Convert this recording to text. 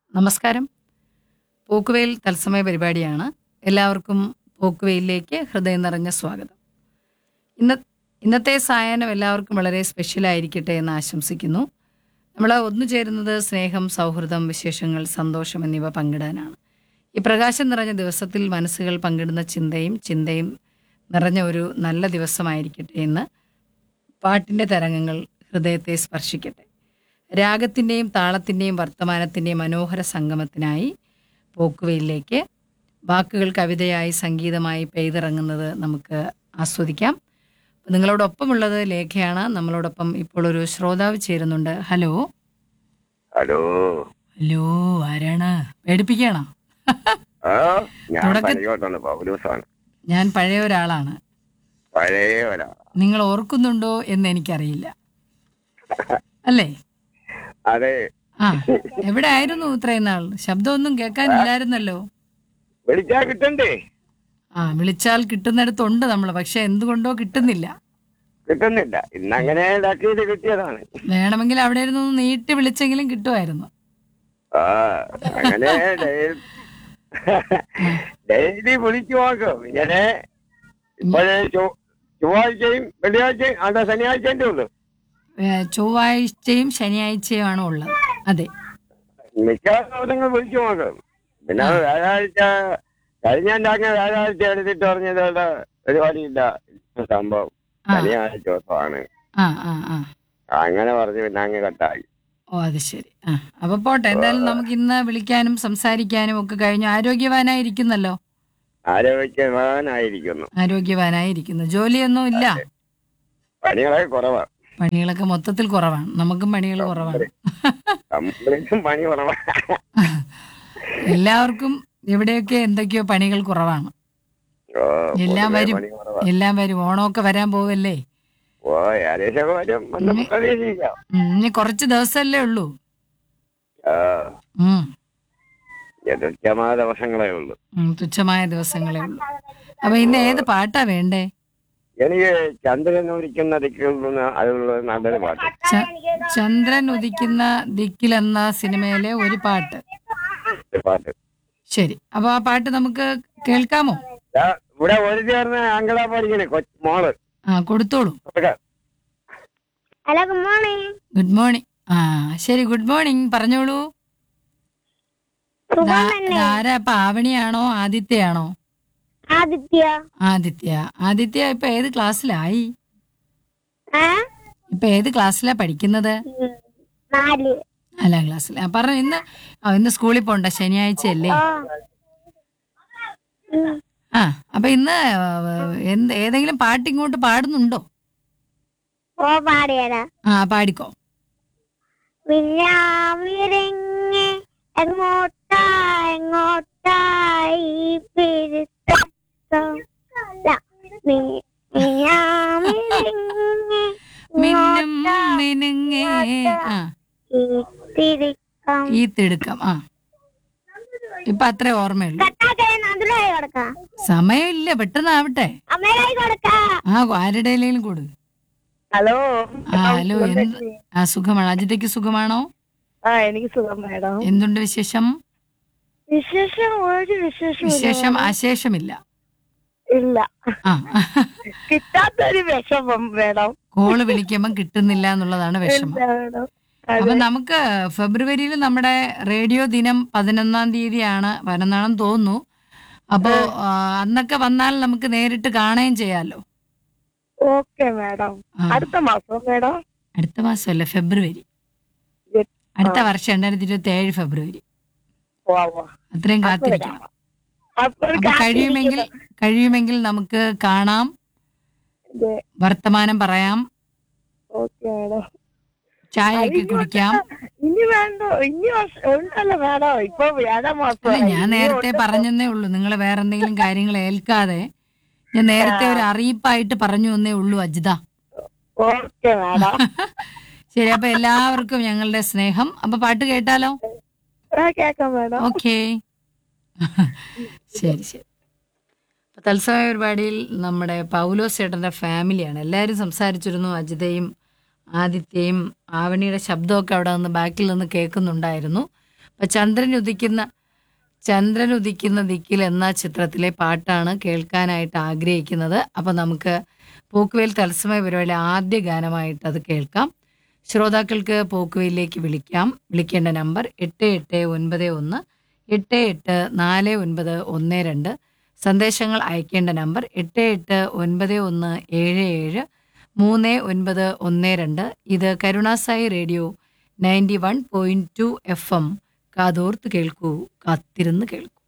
നമസ്കാരം പോക്കുവെയിൽ തത്സമയ പരിപാടിയാണ് എല്ലാവർക്കും പോക്കുവെയിലേക്ക് ഹൃദയം നിറഞ്ഞ സ്വാഗതം ഇന്ന ഇന്നത്തെ സായാഹ്നം എല്ലാവർക്കും വളരെ സ്പെഷ്യലായിരിക്കട്ടെ എന്ന് ആശംസിക്കുന്നു നമ്മൾ ഒന്നു ചേരുന്നത് സ്നേഹം സൗഹൃദം വിശേഷങ്ങൾ സന്തോഷം എന്നിവ പങ്കിടാനാണ് ഈ പ്രകാശം നിറഞ്ഞ ദിവസത്തിൽ മനസ്സുകൾ പങ്കിടുന്ന ചിന്തയും ചിന്തയും നിറഞ്ഞ ഒരു നല്ല ദിവസമായിരിക്കട്ടെ എന്ന് പാട്ടിൻ്റെ തരംഗങ്ങൾ ഹൃദയത്തെ സ്പർശിക്കട്ടെ രാഗത്തിൻ്റെയും താളത്തിൻ്റെയും വർത്തമാനത്തിൻ്റെയും മനോഹര സംഗമത്തിനായി പോക്കുവയിലേക്ക് വാക്കുകൾ കവിതയായി സംഗീതമായി പെയ്തിറങ്ങുന്നത് നമുക്ക് ആസ്വദിക്കാം നിങ്ങളോടൊപ്പമുള്ളത് ലേഖയാണ് നമ്മളോടൊപ്പം ഇപ്പോൾ ഒരു ശ്രോതാവ് ചേരുന്നുണ്ട് ഹലോ ഹലോ ഹലോ ആരാണ് പേടിപ്പിക്കണോ ആ ഞാൻ തുടക്ക- പനികോട്ടാണ് പൗലൂസാണ് ഞാൻ പഴയ ഒരാളാണ് പഴയ ഒരാ നിങ്ങൾ ഓർക്കുന്നുണ്ടോ എന്ന് എനിക്കറിയില്ല അല്ലേ അതെ ആ എവിടെ ആയിരുന്നു ഇത്രയും നാൾ ശബ്ദമൊന്നും കേൾക്കാനില്ലായിരുന്നല്ലോ വിളിച്ചാ കിട്ടണ്ടേ ആ വിളിച്ചാൽ കിട്ടുന്നിടത്തുണ്ട് നമ്മൾ പക്ഷെ എന്തുകൊണ്ടോ കിട്ടുന്നില്ല കിട്ടുന്നില്ല ഇന്നങ്ങനെ ഇതാക്കിയത് കിട്ടിയതാണ് വേണമെങ്കിൽ അവിടെ ഇരുന്ന് ഒന്ന് നീട്ടി വിളിച്ചെങ്കിലും കിട്ടുമായിരുന്നു ആ അങ്ങനെ ഡെയിലി വിളിച്ചു നോക്കും ഇങ്ങനെ ഇപ്പോഴേ ചൊ- ചൊവ്വാഴ്ചയും വെള്ളിയാഴ്ചയും അല്ല ശനിയാഴ്ചന്റെ ഉള്ളു ഏ, ചൊവ്വാഴ്ചയും ശനിയാഴ്ചയുമാണ് ഉള്ളത് അതെ മിക്ക ദിവസങ്ങൾ വിളിച്ചു നോക്കും പിന്നെ വ്യാഴാഴ്ച കഴിഞ്ഞ അങ്ങ് വ്യാഴാഴ്ച എടുത്തിട്ട് പറഞ്ഞതുകൊണ്ട് പരിപാടിയില്ല ഇന്ന സംഭവം ആ ശനിയാഴ്ച ദിവസമാണ് ആ ആ ആ അങ്ങനെ പറഞ്ഞു പിന്നെ അങ്ങ് കട്ടായി ഓ അത് ശരി ആ അപ്പൊ പോട്ടെ എന്തായാലും നമുക്ക് ഇന്ന് വിളിക്കാനും സംസാരിക്കാനും ഒക്കെ കഴിഞ്ഞു ആരോഗ്യവാനായിരിക്കുന്നല്ലോ ആരോഗ്യവാനായിരിക്കുന്നു ആരോഗ്യവാനായിരിക്കുന്നു ജോലിയൊന്നും ഇല്ല പണികളൊക്കെ കുറവാ പണികളൊക്കെ മൊത്തത്തിൽ കുറവാണ് നമുക്കും പണികൾ കുറവാണ് കംപ്ലീറ്റും പണി കുറവാ എല്ലാവർക്കും എവിടെയൊക്കെ എന്തൊക്കെയോ പണികൾ കുറവാണ് ഓ, എല്ലാം പൊതുവെ വരും. പണി കുറവാ എല്ലാം വരും ഓണമൊക്കെ വരാൻ പോവല്ലേ ഓ ഏകദേശമൊക്കെ വരും എന്ന് പ്രതീക്ഷിക്കാം ഉം, ഇനി കുറച്ച് ദിവസമല്ലേ ഉള്ളൂ ആ, ഉം, തുച്ഛമായ ദിവസങ്ങളേ ഉള്ളൂ ഉം, തുച്ഛമായ ദിവസങ്ങളേ ഉള്ളൂ അപ്പൊ ഇന്ന് ഏത് പാട്ടാ വേണ്ടേ എനിക്ക് ചന്ദ്രൻ ഉദിക്കുന്ന ദിക്കിൽ നിന്ന് അതിലുള്ള നല്ലൊരു പാട്ട് ച- ചന്ദ്രൻ ഉദിക്കുന്ന ദിക്കിൽ എന്ന സിനിമയിലെ ഒരു പാട്ട് ഒരു പാട്ട് ശരി അപ്പൊ ആ പാട്ട് നമുക്ക് കേൾക്കാമോ ദാ, ഇവിടെ ഒരു ചേർന്ന് അങ്കളാ പഠിക്കണേ കൊച്ചു മോള് ആ കൊടുത്തോളൂ കൊടുക്കാം. Hello good morning good morning ആ ശരി ഗുഡ് മോർണിംഗ് പറഞ്ഞോളൂ സുഖം ദാ- തന്നെ ധാരാ പാവണിയാണോ ആദിത്യയാണോ ആദിത്യ ആദിത്യ ആദിത്യ ഇപ്പൊ ഏത് ക്ലാസ്സിലായി ആ ഇപ്പൊ ഏത് ക്ലാസ്സിലാ പഠിക്കുന്നത് ഉം, നാല് നാലാം ക്ലാസ്സിൽ ആ പറഞ്ഞു ഇന്ന് ആ, ഇന്ന് സ്കൂളിൽ പോണ്ട ശനിയാഴ്ച അല്ലേ ഓ ഉം, ആ അപ്പൊ ഇന്ന് ആ, എന്ത് ഏതെങ്കിലും പാട്ട് ഇങ്ങോട്ട് പാടുന്നുണ്ടോ ഓ പാടിയതാ ആ പാടിക്കോ വിഴാമിറങ്ങി എങ്ങോട്ടാ എങ്ങോട്ടായി പിടുത്തം ല, മി- മിഴാമിറങ്ങി മിന്നും മിനുങ്ങേ ആ തിരിക്കാം ഈ തിടുക്കം ആ ഇപ്പൊ അത്രേ ഓർമ്മയുള്ളൂ കട്ടാക്കേ നന്ദിലായി കൊടുക്കാം സമയമില്ല പെട്ടെന്നാവട്ടെ അമ്മയിലായി കൊടുക്കാം ആ ആരുടെയിലും കൊടു ഹലോ ആ ഹലോ എന്ത് ആ സുഖമാണ് അജിതയ്ക്ക് സുഖമാണോ ആ എനിക്ക് സുഖം മേഡം എന്തുണ്ട് വിശേഷം വിശേഷം ഒരു വിശേഷം വിശേഷം അശേഷമില്ല ഇല്ല ആ കിട്ടാത്തൊരു വിഷമം മേഡം കോള് വിളിക്കുമ്പം കിട്ടുന്നില്ല എന്നുള്ളതാണ് വിഷമം ഇല്ല മേഡം അപ്പൊ നമുക്ക് ഫെബ്രുവരിയിൽ നമ്മുടെ റേഡിയോ ദിനം പതിനൊന്നാം തീയതിയാണ് പതിനൊന്നാണെന്ന് തോന്നുന്നു അപ്പോ ആ, അന്നൊക്കെ വന്നാൽ നമുക്ക് നേരിട്ട് കാണുകയും ചെയ്യാലോ ഓക്കെ മേഡം ആ, അടുത്ത മാസം മേഡം അടുത്ത മാസമല്ല ഫെബ്രുവരി എ- അടുത്ത വർഷം രണ്ടായിരത്തി ഇരുപത്തി ഏഴ് ഫെബ്രുവരി പോവാ അത്രയും കാത്തിരിക്കണം അപ്പൊ ഒരു അപ്പൊ കഴിയുമെങ്കിൽ കഴിയുമെങ്കിൽ നമുക്ക് കാണാം ഇത് വർത്തമാനം പറയാം ഓക്കെ മേഡം ചായയൊക്കെ കുടിക്കാം ഇനി വേണ്ടോ ഇനി വർഷം ഉണ്ടല്ലോ മേഡം ഇപ്പൊ ഏഴാം മാസം അല്ല ഞാൻ നേരത്തെ പറഞ്ഞെന്നേ ഉള്ളൂ നിങ്ങൾ വേറെ എന്തെങ്കിലും കാര്യങ്ങൾ ഏൽക്കാതെ ഞാൻ നേരത്തെ ഒരു അറിയിപ്പായിട്ട് പറഞ്ഞു എന്നേ ഉള്ളൂ അജിത ഓക്കെ മേഡം ശരി അപ്പൊ എല്ലാവർക്കും ഞങ്ങളുടെ സ്നേഹം അപ്പൊ പാട്ട് കേട്ടാലോ ആ കേക്കാം മേഡം ഓക്കെ ശരി ശരി അപ്പൊ തത്സമയ പരിപാടിയിൽ നമ്മുടെ പൗലോസ് ചേട്ടന്റെ ഫാമിലിയാണ് എല്ലാവരും സംസാരിച്ചിരുന്നു അജിതയും ആദിത്യയും ആവണിയുടെ ശബ്ദമൊക്കെ അവിടെ നിന്ന് ബാക്കിൽ നിന്ന് കേൾക്കുന്നുണ്ടായിരുന്നു അപ്പൊ ചന്ദ്രൻ ഉദിക്കുന്ന ചന്ദ്രൻ ഉദിക്കുന്ന ദിക്കിൽ എന്ന ചിത്രത്തിലെ പാട്ടാണ് കേൾക്കാനായിട്ട് ആഗ്രഹിക്കുന്നത് അപ്പൊ നമുക്ക് പോക്കുവേൽ തത്സമയ പരിപാടി ആദ്യ ഗാനമായിട്ട് അത് കേൾക്കാം ശ്രോതാക്കൾക്ക് പോക്കുവയിലേക്ക് വിളിക്കാം വിളിക്കേണ്ട നമ്പർ എട്ട് എട്ട് ഒൻപത് ഒന്ന് എട്ട് എട്ട് നാല് ഒൻപത് ഒന്ന് രണ്ട് സന്ദേശങ്ങൾ അയക്കേണ്ട നമ്പർ എട്ട് എട്ട് ഒൻപത് ഒന്ന് ഏഴ് ഏഴ് മൂന്ന് ഒൻപത് ഒന്ന് രണ്ട് ഇത് Karunasai radio ninety one point two F M കാതോർത്ത് കേൾക്കൂ കാത്തിരുന്ന് കേൾക്കൂ